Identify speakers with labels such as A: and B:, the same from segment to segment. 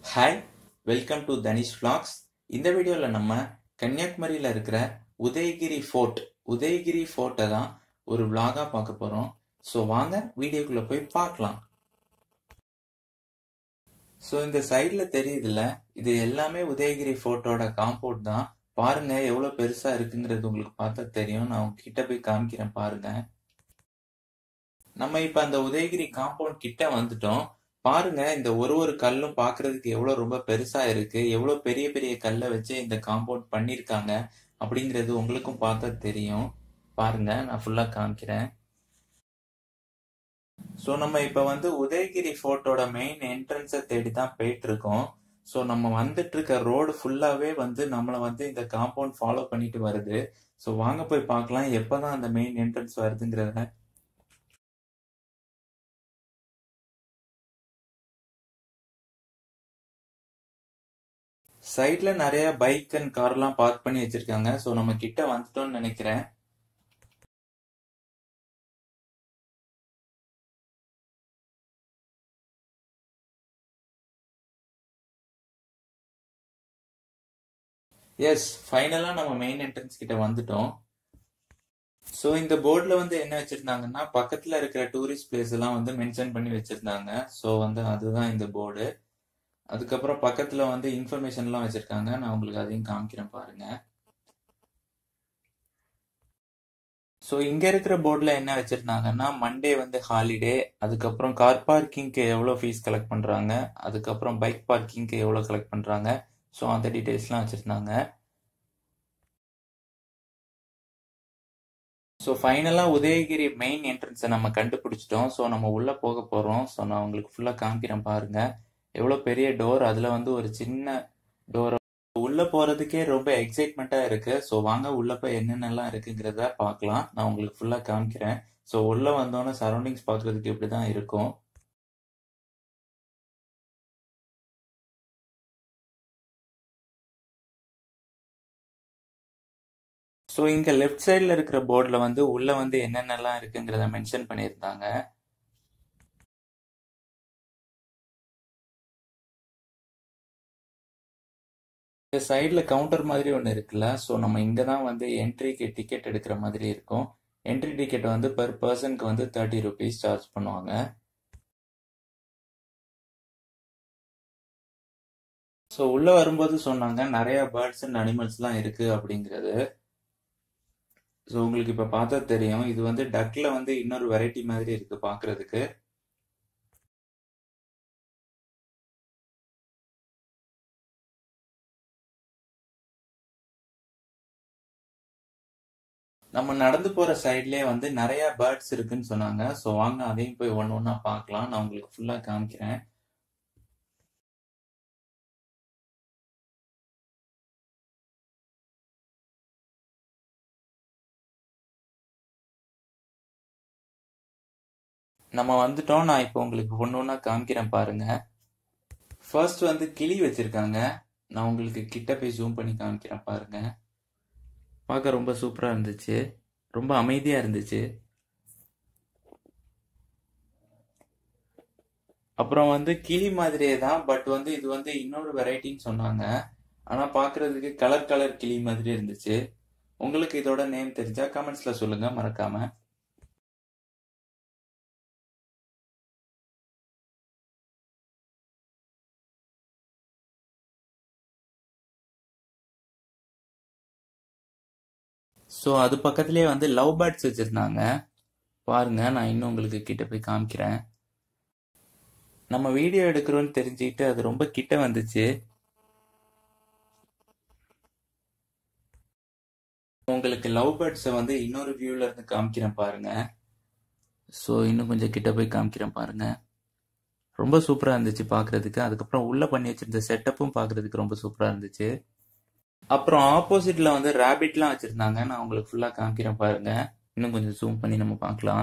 A: hi welcome to Tanish vlogs இந்த வீடியோவில் நம்ம கன்னியாகுமரியில் இருக்கிற உதயகிரி ஃபோர்ட் உதயகிரி ஃபோர்ட்டை தான் ஒரு vlog-ஆ பார்க்க போகிறோம் ஸோ வாங்க வீடியோக்குள்ளே போய் பார்க்கலாம் ஸோ இந்த சைடில் தெரியுதுல்ல இது எல்லாமே உதயகிரி ஃபோர்ட்டோட காம்பவுண்ட் தான் பாருங்க எவ்வளோ பெருசா இருக்குங்கிறது உங்களுக்கு பார்த்தா தெரியும் நான் உங்ககிட்ட போய் காமிக்கிறேன் பாருங்க நம்ம இப்ப அந்த உதயகிரி காம்பவுண்ட் கிட்ட வந்துட்டோம் பாருங்க இந்த ஒரு ஒரு கல்லும் பார்க்கிறதுக்கு எவ்வளவு ரொம்ப பெருசா இருக்கு எவ்வளவு பெரிய பெரிய கல்லை வச்சு இந்த காம்பவுண்ட் பண்ணிருக்காங்க அப்படிங்கிறது உங்களுக்கும் பார்த்தா தெரியும் பாருங்க நான் ஃபுல்லா காமிக்கிறேன் ஸோ நம்ம இப்ப வந்து உதயகிரி ஃபோர்ட்டோட மெயின் என்ட்ரன்ஸை தேடி தான் போயிட்டு இருக்கோம் ஸோ நம்ம வந்துட்டு இருக்க ரோடு ஃபுல்லாவே வந்து நம்மளை வந்து இந்த காம்பவுண்ட் ஃபாலோ பண்ணிட்டு வருது ஸோ வாங்க போய் பார்க்கலாம் எப்பதான் அந்த மெயின் என்ட்ரன்ஸ் வருதுங்கிறத சைட்ல நிறைய பைக் அண்ட் கார்லாம் பார்க் பண்ணி வச்சிருக்காங்க ஸோ நம்ம கிட்ட வந்துட்டோம்னு நினைக்கிறேன் எஸ் ஃபைனலா நம்ம மெயின் என்ட்ரன்ஸ் கிட்ட வந்துட்டோம் ஸோ இந்த போர்டில் வந்து என்ன வச்சிருந்தாங்கன்னா பக்கத்துல இருக்கிற டூரிஸ்ட் பிளேஸ் எல்லாம் வந்து மென்ஷன் பண்ணி வச்சிருந்தாங்க ஸோ வந்து அதுதான் இந்த போர்டு அதுக்கப்புறம் பக்கத்துல வந்து இன்ஃபர்மேஷன்லாம் வச்சிருக்காங்க நான் உங்களுக்கு அதையும் காமிக்கிறேன் பாருங்க ஸோ இங்க இருக்கிற போர்டில் என்ன வச்சிருந்தாங்கன்னா மண்டே வந்து ஹாலிடே அதுக்கப்புறம் கார் பார்க்கிங்க்கு எவ்வளோ ஃபீஸ் கலெக்ட் பண்றாங்க அதுக்கப்புறம் பைக் பார்க்கிங்க்கு எவ்வளோ கலெக்ட் பண்றாங்க ஸோ அந்த டீட்டெயில்ஸ்லாம் வச்சிருந்தாங்க ஸோ ஃபைனலாக உதயகிரி மெயின் என்ட்ரன்ஸை நம்ம கண்டுபிடிச்சிட்டோம் ஸோ நம்ம உள்ளே போக போகிறோம் ஸோ நான் உங்களுக்கு ஃபுல்லாக காமிக்கிறேன் பாருங்க எவ்வளோ பெரிய டோர் அதில் வந்து ஒரு சின்ன டோர் உள்ளே போகிறதுக்கே ரொம்ப எக்ஸைட்மெண்ட்டாக இருக்கு ஸோ வாங்க உள்ளே போய் என்னென்னலாம் இருக்குங்கிறத பார்க்கலாம் நான் உங்களுக்கு ஃபுல்லாக காமிக்கிறேன் ஸோ உள்ளே வந்தோன்னே சரௌண்டிங்ஸ் பார்க்குறதுக்கு இப்படி தான் இருக்கும் ஸோ இங்கே லெஃப்ட் சைடில் இருக்கிற போர்டில் வந்து உள்ளே வந்து என்னென்னலாம் இருக்குங்கிறத மென்ஷன் பண்ணியிருந்தாங்க இந்த சைடில் கவுண்டர் மாதிரி ஒன்று இருக்குல்ல ஸோ நம்ம இங்கே தான் வந்து என்ட்ரிக்கு டிக்கெட் எடுக்கிற மாதிரி இருக்கும் என்ட்ரி டிக்கெட் வந்து பெர் பர்சனுக்கு வந்து தேர்ட்டி ருபீஸ் சார்ஜ் பண்ணுவாங்க ஸோ உள்ளே வரும்போது சொன்னாங்க நிறைய பேர்ட்ஸ் அண்ட் அனிமல்ஸ்லாம் இருக்கு அப்படிங்கிறது ஸோ உங்களுக்கு இப்போ பார்த்தா தெரியும் இது வந்து டக்ல வந்து இன்னொரு வெரைட்டி மாதிரி இருக்கு பார்க்கிறதுக்கு நம்ம நடந்து போற சைட்லயே வந்து நிறைய பேர்ட்ஸ் இருக்குன்னு சொன்னாங்க ஸோ வாங்க அதையும் போய் ஒன்று ஒன்றா பார்க்கலாம் நான் உங்களுக்கு ஃபுல்லாக காமிக்கிறேன் நம்ம வந்துட்டோம் நான் இப்போ உங்களுக்கு ஒன்று ஒன்றா காமிக்கிறேன் பாருங்க ஃபர்ஸ்ட் வந்து கிளி வச்சிருக்காங்க நான் உங்களுக்கு கிட்ட போய் ஜூம் பண்ணி காமிக்கிறேன் பாருங்க பார்க்க ரொம்ப சூப்பராக இருந்துச்சு ரொம்ப அமைதியாக இருந்துச்சு அப்புறம் வந்து கிளி மாதிரியே தான் பட் வந்து இது வந்து இன்னொரு வெரைட்டின்னு சொன்னாங்க ஆனால் பார்க்கறதுக்கு கலர் கலர் கிளி மாதிரி இருந்துச்சு உங்களுக்கு இதோட நேம் தெரிஞ்சா கமெண்ட்ஸ்ல சொல்லுங்க மறக்காம ஸோ அது பக்கத்துலேயே வந்து லவ் பேர்ட்ஸ் வச்சுருந்தாங்க பாருங்க நான் இன்னும் உங்களுக்கு கிட்ட போய் காமிக்கிறேன் நம்ம வீடியோ எடுக்கிறோன்னு தெரிஞ்சுக்கிட்டு அது ரொம்ப கிட்ட வந்துச்சு உங்களுக்கு லவ் பேர்ட்ஸை வந்து இன்னொரு வியூல இருந்து காமிக்கிறேன் பாருங்க ஸோ இன்னும் கொஞ்சம் கிட்ட போய் காமிக்கிறேன் பாருங்க ரொம்ப சூப்பராக இருந்துச்சு பார்க்கறதுக்கு அதுக்கப்புறம் உள்ள பண்ணி வச்சிருந்த செட்டப்பும் பார்க்கறதுக்கு ரொம்ப சூப்பராக இருந்துச்சு அப்புறம் ஆப்போசிட்ல வந்து ரேபிட்லாம் வச்சிருந்தாங்க நான் உங்களுக்கு ஃபுல்லா காமிக்கிறேன் பாருங்க இன்னும் கொஞ்சம் ஜூம் பண்ணி நம்ம பார்க்கலாம்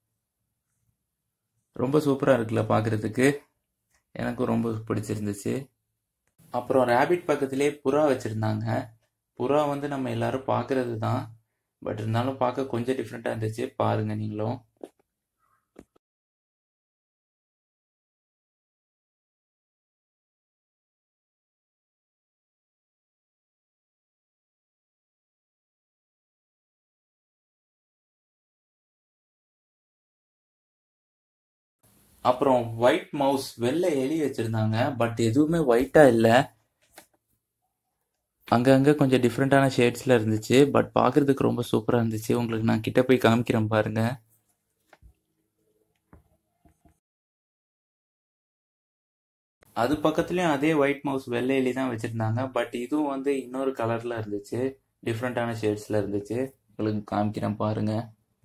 A: ரொம்ப சூப்பரா இருக்குல்ல பார்க்கிறதுக்கு எனக்கும் ரொம்ப பிடிச்சிருந்துச்சு அப்புறம் ரேபிட் பக்கத்திலே புறா வச்சிருந்தாங்க புறா வந்து நம்ம எல்லாரும் பார்க்கறது தான் பட் இருந்தாலும் பார்க்க கொஞ்சம் டிஃப்ரெண்டா இருந்துச்சு பாருங்க நீங்களும் அப்புறம் ஒயிட் மவுஸ் வெள்ளை எலி வச்சிருந்தாங்க பட் எதுவுமே ஒயிட்டா இல்ல அங்கங்க கொஞ்சம் டிஃப்ரெண்டான ஷேட்ஸ்ல இருந்துச்சு பட் பார்க்கிறதுக்கு ரொம்ப சூப்பரா இருந்துச்சு உங்களுக்கு நான் கிட்ட போய் காமிக்கிறேன் பாருங்க அது பக்கத்துலயும் அதே ஒயிட் மவுஸ் வெள்ளை எலி தான் வச்சிருந்தாங்க பட் இதுவும் வந்து இன்னொரு கலர்ல இருந்துச்சு டிஃப்ரெண்டான ஷேட்ஸ்ல இருந்துச்சு உங்களுக்கு காமிக்கிறேன் பாருங்க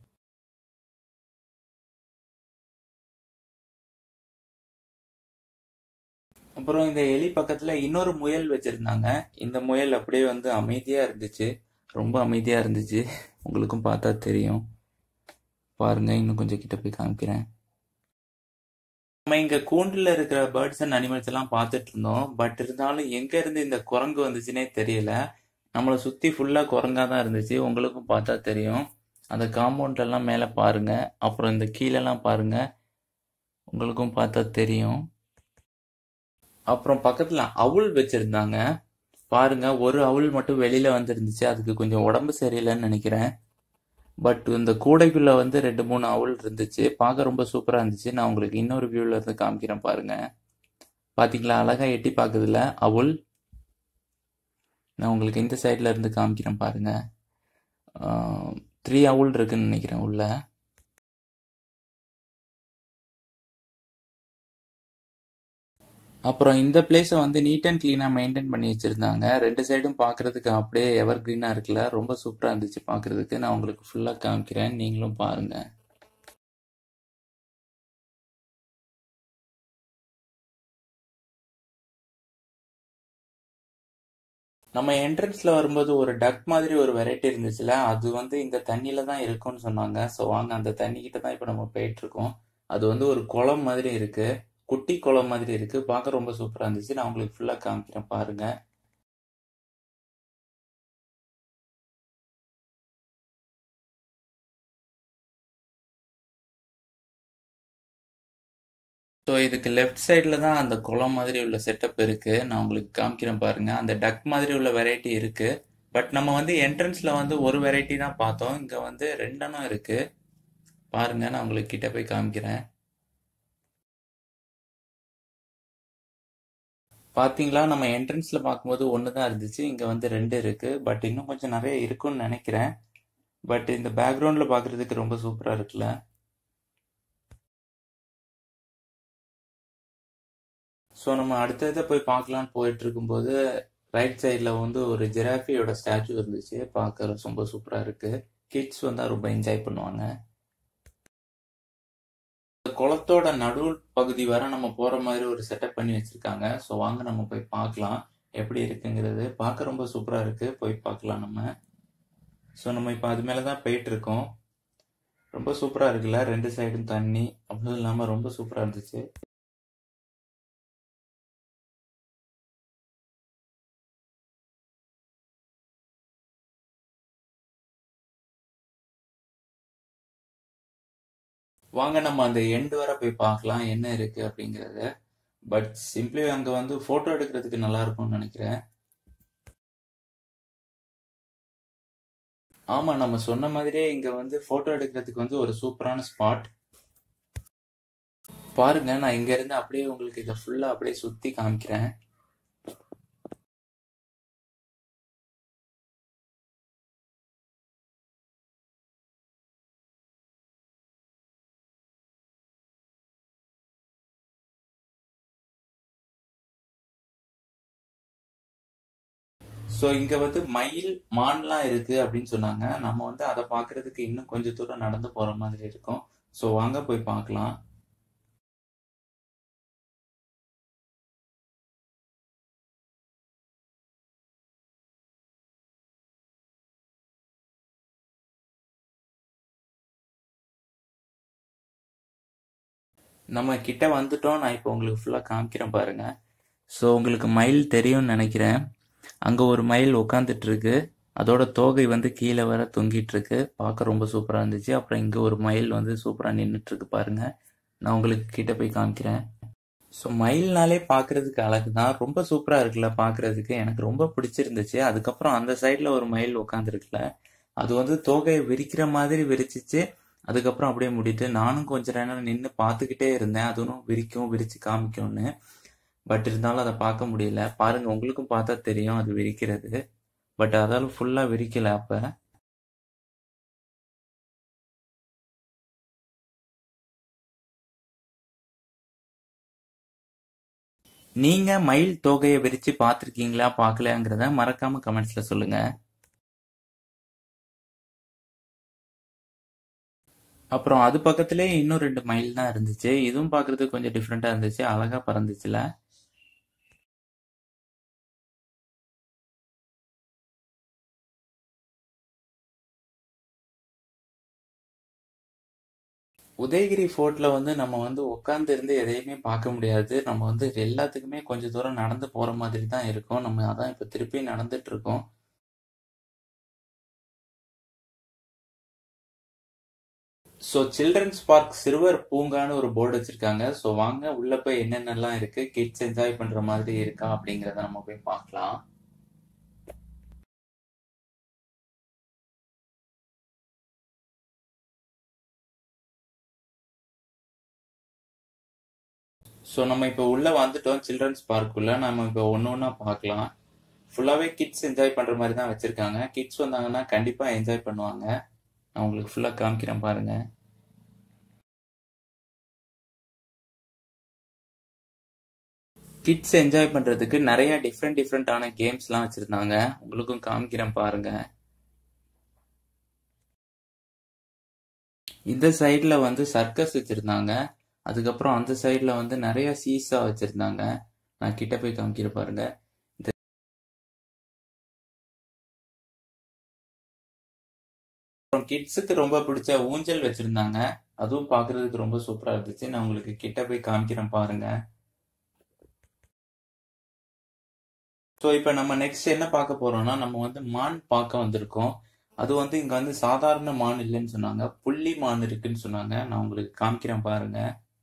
A: அப்புறம் இந்த எலி பக்கத்துல இன்னொரு முயல் வச்சிருந்தாங்க இந்த முயல் அப்படியே வந்து அமைதியா இருந்துச்சு ரொம்ப அமைதியா இருந்துச்சு உங்களுக்கும் பார்த்தா தெரியும் பாருங்க இன்னும் கொஞ்சம் கிட்ட போய் காமிக்கிறேன் நம்ம இங்க கூண்டுல இருக்கிற பேர்ட்ஸ் அண்ட் அனிமல்ஸ் எல்லாம் பார்த்துட்டு இருந்தோம் பட் இருந்தாலும் எங்க இருந்து இந்த குரங்கு வந்துச்சுன்னே தெரியல நம்மளை சுத்தி ஃபுல்லா குரங்கா தான் இருந்துச்சு உங்களுக்கும் பார்த்தா தெரியும் அந்த காம்பவுண்ட்ல எல்லாம் மேல பாருங்க அப்புறம் இந்த கீழெல்லாம் பாருங்க உங்களுக்கும் பார்த்தா தெரியும் அப்புறம் பக்கத்துல அவுள் வச்சிருந்தாங்க பாருங்க ஒரு அவுள் மட்டும் வெளியில வந்துருந்துச்சு அதுக்கு கொஞ்சம் உடம்பு சரியில்லைன்னு நினைக்கிறேன் பட் இந்த கூடைக்குள்ள வந்து ரெண்டு மூணு அவுள் இருந்துச்சு பார்க்க ரொம்ப சூப்பரா இருந்துச்சு நான் உங்களுக்கு இன்னொரு வியூல இருந்து காமிக்கிறேன் பாருங்க பாத்தீங்களா அழகா எட்டி பாக்குதுல அவுள் நான் உங்களுக்கு இந்த சைட்ல இருந்து காமிக்கிறேன் பாருங்க த்ரீ அவுள் இருக்குன்னு நினைக்கிறேன் உள்ள அப்புறம் இந்த பிளேஸை வந்து நீட் அண்ட் கிளீனாக மெயின்டைன் பண்ணி வச்சுருந்தாங்க ரெண்டு சைடும் பார்க்குறதுக்கு அப்படியே எவர் க்ரீனாக இருக்குல்ல ரொம்ப சூப்பராக இருந்துச்சு பார்க்குறதுக்கு நான் உங்களுக்கு ஃபுல்லாக காமிக்கிறேன் நீங்களும் பாருங்கள் நம்ம என்ட்ரன்ஸ்ல வரும்போது ஒரு டக் மாதிரி ஒரு வெரைட்டி இருந்துச்சுல அது வந்து இந்த தண்ணியில தான் இருக்கும்னு சொன்னாங்க ஸோ வாங்க அந்த தண்ணி கிட்ட தான் இப்போ நம்ம போயிட்டு இருக்கோம் அது வந்து ஒரு குளம் மாதிரி இருக்கு குட்டி குளம் மாதிரி இருக்கு பார்க்க ரொம்ப சூப்பரா இருந்துச்சு நான் உங்களுக்கு ஃபுல்லா காமிக்கிறேன் பாருங்க ஸோ இதுக்கு லெஃப்ட் சைடில் தான் அந்த குளம் மாதிரி உள்ள செட்டப் இருக்கு நான் உங்களுக்கு காமிக்கிறேன் பாருங்க அந்த டக் மாதிரி உள்ள வெரைட்டி இருக்கு பட் நம்ம வந்து என்ட்ரன்ஸ்ல வந்து ஒரு வெரைட்டி தான் பார்த்தோம் இங்க வந்து ரெண்டெண்ணம் இருக்கு பாருங்க நான் உங்களுக்கு கிட்ட போய் காமிக்கிறேன் பாத்தீங்களா நம்ம என்ட்ரன்ஸ்ல பார்க்கும்போது ஒன்று தான் இருந்துச்சு இங்க வந்து ரெண்டு இருக்கு பட் இன்னும் கொஞ்சம் நிறைய இருக்கும்னு நினைக்கிறேன் பட் இந்த பேக்ரவுண்ட்ல பார்க்கிறதுக்கு ரொம்ப சூப்பரா இருக்குல்ல ஸோ நம்ம அடுத்ததை போய் பார்க்கலான்னு போயிட்டு இருக்கும்போது ரைட் சைடில் வந்து ஒரு ஜிராஃபியோட ஸ்டாச்சு இருந்துச்சு பார்க்க ரொம்ப சூப்பராக இருக்கு கிட்ஸ் வந்து ரொம்ப என்ஜாய் பண்ணுவாங்க குளத்தோட நடு பகுதி வர நம்ம போற மாதிரி ஒரு செட்டப் பண்ணி வச்சிருக்காங்க ஸோ வாங்க நம்ம போய் பார்க்கலாம் எப்படி இருக்குங்கிறது பார்க்க ரொம்ப சூப்பரா இருக்கு போய் பார்க்கலாம் நம்ம ஸோ நம்ம இப்போ அது மேலே தான் போயிட்டு இருக்கோம் ரொம்ப சூப்பரா இருக்குல்ல ரெண்டு சைடும் தண்ணி அதுவும் இல்லாமல் ரொம்ப சூப்பரா இருந்துச்சு வாங்க நம்ம அந்த எண்டு வர போய் பார்க்கலாம் என்ன இருக்கு அப்படிங்கறத பட் சிம்பிளி அங்க வந்து போட்டோ எடுக்கிறதுக்கு நல்லா இருக்கும்னு நினைக்கிறேன் ஆமா நம்ம சொன்ன மாதிரியே இங்க வந்து போட்டோ எடுக்கிறதுக்கு வந்து ஒரு சூப்பரான ஸ்பாட் பாருங்க நான் இங்க இருந்து அப்படியே உங்களுக்கு இதை ஃபுல்லா அப்படியே சுத்தி காமிக்கிறேன் ஸோ இங்க வந்து மயில் மான்லாம் இருக்கு அப்படின்னு சொன்னாங்க நம்ம வந்து அதை பார்க்கிறதுக்கு இன்னும் கொஞ்சம் தூரம் நடந்து போற மாதிரி இருக்கும் ஸோ வாங்க போய் பார்க்கலாம் நம்ம கிட்ட வந்துட்டோம் நான் இப்போ உங்களுக்கு ஃபுல்லாக காமிக்கிறேன் பாருங்க ஸோ உங்களுக்கு மயில் தெரியும்னு நினைக்கிறேன் அங்கே ஒரு மயில் உட்காந்துட்டு இருக்கு அதோட தோகை வந்து கீழே வர தொங்கிட்டு இருக்கு பார்க்க ரொம்ப சூப்பராக இருந்துச்சு அப்புறம் இங்கே ஒரு மயில் வந்து சூப்பராக நின்றுட்டு இருக்கு பாருங்க நான் உங்களுக்கு கிட்ட போய் காமிக்கிறேன் ஸோ மயில்னாலே பார்க்கறதுக்கு அழகு தான் ரொம்ப சூப்பராக இருக்குல்ல பார்க்கறதுக்கு எனக்கு ரொம்ப பிடிச்சிருந்துச்சு அதுக்கப்புறம் அந்த சைடில் ஒரு மயில் உட்காந்துருக்குல அது வந்து தோகையை விரிக்கிற மாதிரி விரிச்சிச்சு அதுக்கப்புறம் அப்படியே மூடிட்டு நானும் கொஞ்ச நேரம் நின்று பார்த்துக்கிட்டே இருந்தேன் அதுவும் விரிக்கும் விரிச்சு காமிக்கும்னு பட் இருந்தாலும் அதை பார்க்க முடியல பாருங்க உங்களுக்கும் பார்த்தா தெரியும் அது விரிக்கிறது பட் அதால ஃபுல்லா விரிக்கல அப்ப நீங்க மயில் தோகையை விரிச்சு பார்த்திருக்கீங்களா பார்க்கலையாங்கிறத மறக்காம கமெண்ட்ஸ்ல சொல்லுங்க அப்புறம் அது பக்கத்துலயே இன்னும் ரெண்டு மயில் தான் இருந்துச்சு இதுவும் பார்க்கிறதுக்கு கொஞ்சம் டிஃப்ரெண்டா இருந்துச்சு அழகா பறந்துச்சுல உதயகிரி ஃபோர்ட்ல வந்து நம்ம வந்து உட்கார்ந்து இருந்து எதையுமே பார்க்க முடியாது நம்ம வந்து எல்லாத்துக்குமே கொஞ்சம் தூரம் நடந்து போற மாதிரி தான் இருக்கும் நம்ம அதான் இப்ப திருப்பி நடந்துட்டு இருக்கோம் ஸோ சில்ட்ரன்ஸ் பார்க் சிறுவர் பூங்கான்னு ஒரு போர்டு வச்சிருக்காங்க ஸோ வாங்க உள்ள போய் என்னென்னலாம் இருக்கு கிட்ஸ் என்ஜாய் பண்ற மாதிரி இருக்கா அப்படிங்கிறத நம்ம போய் பார்க்கலாம் ஸோ நம்ம இப்போ உள்ள வந்துட்டோம் சில்ட்ரன்ஸ் பார்க்குள்ள நம்ம இப்போ ஒன்று ஒன்றா பார்க்கலாம் ஃபுல்லாகவே கிட்ஸ் என்ஜாய் பண்ணுற மாதிரி தான் வச்சுருக்காங்க கிட்ஸ் வந்தாங்கன்னா கண்டிப்பாக என்ஜாய் பண்ணுவாங்க நான் உங்களுக்கு ஃபுல்லாக காமிக்கிறேன் பாருங்க கிட்ஸ் என்ஜாய் பண்ணுறதுக்கு நிறைய டிஃப்ரெண்ட் டிஃப்ரெண்ட்டான கேம்ஸ்லாம் வச்சுருந்தாங்க உங்களுக்கும் காமிக்கிறேன் பாருங்க இந்த சைடில் வந்து சர்க்கஸ் வச்சுருந்தாங்க அதுக்கப்புறம் அந்த சைடில் வந்து நிறைய சீஸா வச்சுருந்தாங்க நான் கிட்ட போய் காமிக்கிற பாருங்க இந்த அப்புறம் கிட்ஸுக்கு ரொம்ப பிடிச்ச ஊஞ்சல் வச்சுருந்தாங்க அதுவும் பார்க்கறதுக்கு ரொம்ப சூப்பராக இருந்துச்சு நான் உங்களுக்கு கிட்ட போய் காமிக்கிறேன் பாருங்க ஸோ இப்போ நம்ம நெக்ஸ்ட் என்ன பார்க்க போறோம்னா நம்ம வந்து மான் பார்க்க வந்திருக்கோம் அது வந்து இங்க வந்து சாதாரண மான் இல்லைன்னு சொன்னாங்க புள்ளி மான் இருக்குன்னு சொன்னாங்க நான் உங்களுக்கு காமிக்கிறேன் பாருங்க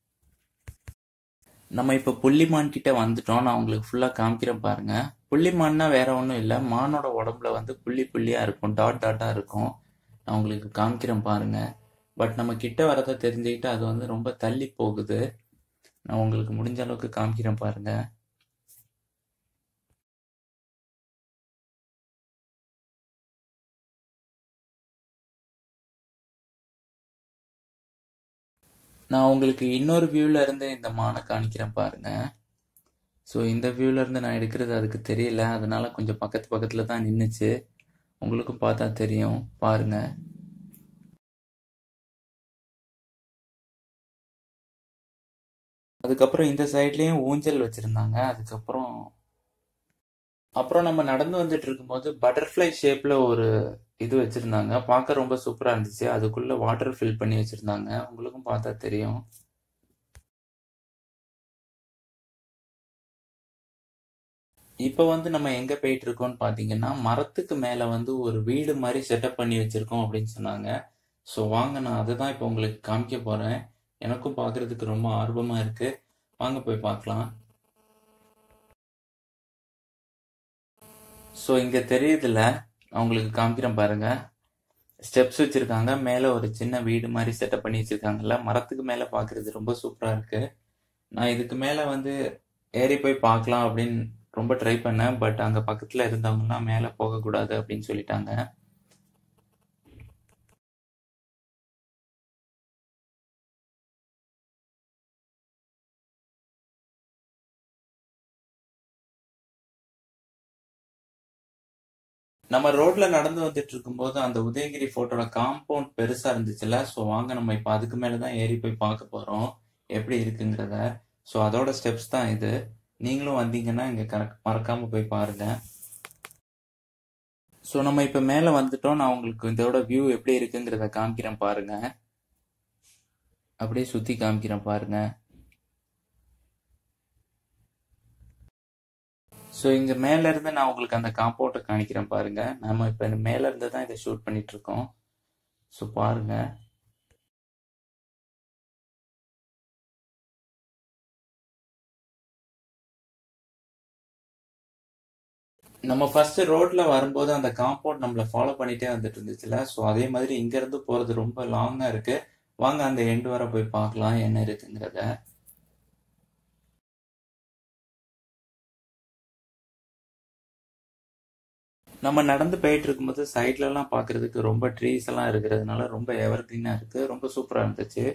A: நம்ம இப்போ புள்ளிமான் கிட்ட வந்துட்டோம் நான் உங்களுக்கு ஃபுல்லா காமிக்கிறேன் பாருங்க புள்ளிமான்னா வேற ஒன்றும் இல்லை மானோட உடம்புல வந்து புள்ளி புள்ளியா இருக்கும் டாட் டாட்டா இருக்கும் நான் உங்களுக்கு காமிக்கிறேன் பாருங்க பட் நம்ம கிட்ட வரதை தெரிஞ்சுக்கிட்டு அது வந்து ரொம்ப தள்ளி போகுது நான் உங்களுக்கு முடிஞ்ச அளவுக்கு காமிக்கிறேன் பாருங்க நான் உங்களுக்கு இன்னொரு வியூல இருந்து இந்த மானை காணிக்கிறேன் பாருங்க ஸோ இந்த வியூல இருந்து நான் எடுக்கிறது அதுக்கு தெரியல அதனால கொஞ்சம் பக்கத்து பக்கத்துல தான் நின்னுச்சு உங்களுக்கும் பார்த்தா தெரியும் பாருங்க அதுக்கப்புறம் இந்த சைட்லயும் ஊஞ்சல் வச்சிருந்தாங்க அதுக்கப்புறம் அப்புறம் நம்ம நடந்து வந்துட்டு இருக்கும்போது பட்டர்ஃப்ளை ஷேப்ல ஒரு இது வச்சிருந்தாங்க பார்க்க ரொம்ப சூப்பரா இருந்துச்சு அதுக்குள்ள வாட்டர் ஃபில் பண்ணி வச்சிருந்தாங்க உங்களுக்கும் பார்த்தா தெரியும் இப்போ வந்து நம்ம எங்க போயிட்டு இருக்கோம்னு பாத்தீங்கன்னா மரத்துக்கு மேல வந்து ஒரு வீடு மாதிரி செட்டப் பண்ணி வச்சிருக்கோம் அப்படின்னு சொன்னாங்க ஸோ வாங்க நான் அதை தான் இப்போ உங்களுக்கு காமிக்க போறேன் எனக்கும் பார்க்கிறதுக்கு ரொம்ப ஆர்வமா இருக்கு வாங்க போய் பார்க்கலாம் ஸோ இங்க தெரியுதுல நான் உங்களுக்கு காமிக்கிறேன் பாருங்க ஸ்டெப்ஸ் வச்சிருக்காங்க மேல ஒரு சின்ன வீடு மாதிரி செட்டப் பண்ணி வச்சிருக்காங்கல்ல மரத்துக்கு மேல பாக்குறது ரொம்ப சூப்பரா இருக்கு நான் இதுக்கு மேல வந்து ஏறி போய் பார்க்கலாம் அப்படின்னு ரொம்ப ட்ரை பண்ணேன் பட் அங்க பக்கத்துல இருந்தவங்கலாம் மேல போக கூடாது அப்படின்னு சொல்லிட்டாங்க நம்ம ரோட்ல நடந்து வந்துட்டு இருக்கும்போது அந்த உதயகிரி போட்டோட காம்பவுண்ட் பெருசா இருந்துச்சுல்ல ஸோ வாங்க நம்ம இப்போ அதுக்கு மேலதான் ஏறி போய் பார்க்க போறோம் எப்படி இருக்குங்கிறத ஸோ அதோட ஸ்டெப்ஸ் தான் இது நீங்களும் வந்தீங்கன்னா இங்க கரெக்ட் மறக்காம போய் பாருங்க ஸோ நம்ம இப்போ மேலே வந்துட்டோம் நான் உங்களுக்கு இதோட வியூ எப்படி இருக்குங்கிறத காமிக்கிறேன் பாருங்க அப்படியே சுத்தி காமிக்கிறேன் பாருங்க ஸோ இங்க மேல இருந்து நான் உங்களுக்கு அந்த காம்பவுண்டை காணிக்கிறேன் பாருங்க நம்ம இப்போ மேல இருந்து தான் இதை ஷூட் பண்ணிட்டு இருக்கோம் ஸோ பாருங்க நம்ம ஃபர்ஸ்ட் ரோட்ல வரும்போது அந்த காம்பவுண்ட் நம்மள ஃபாலோ பண்ணிட்டே வந்துட்டு இருந்துச்சுல ஸோ அதே மாதிரி இங்க இருந்து போறது ரொம்ப லாங்கா இருக்கு வாங்க அந்த எண்டு வர போய் பார்க்கலாம் என்ன இருக்குங்கிறத நம்ம நடந்து போயிட்டு இருக்கும்போது சைட்ல எல்லாம் பார்க்கிறதுக்கு ரொம்ப ட்ரீஸ் எல்லாம் இருக்கிறதுனால ரொம்ப எவர் கிரீனா இருக்கு ரொம்ப சூப்பரா இருந்துச்சு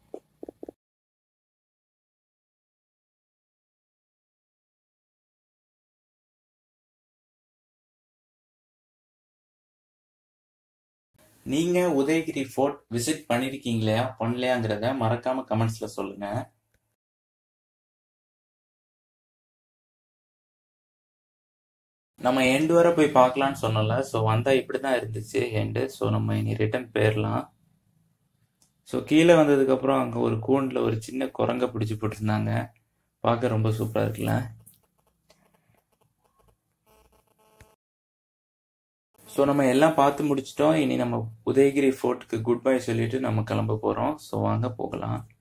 A: நீங்க உதயகிரி ஃபோர்ட் விசிட் பண்ணிருக்கீங்களா பண்ணலையாங்கிறத மறக்காம கமெண்ட்ஸ்ல சொல்லுங்க நம்ம எண்டு வரை போய் பார்க்கலாம்னு சொன்னோம்ல ஸோ வந்தா இப்படிதான் இருந்துச்சு எண்டு ஸோ நம்ம இனி ரிட்டர்ன் போயிடலாம் ஸோ கீழே வந்ததுக்கப்புறம் அங்கே ஒரு கூண்டில் ஒரு சின்ன குரங்கை பிடிச்சி போட்டிருந்தாங்க பார்க்க ரொம்ப சூப்பராக இருக்குல்ல ஸோ நம்ம எல்லாம் பார்த்து முடிச்சிட்டோம் இனி நம்ம உதயகிரி ஃபோர்ட்டுக்கு குட் பை சொல்லிட்டு நம்ம கிளம்ப போகிறோம் ஸோ வாங்க போகலாம்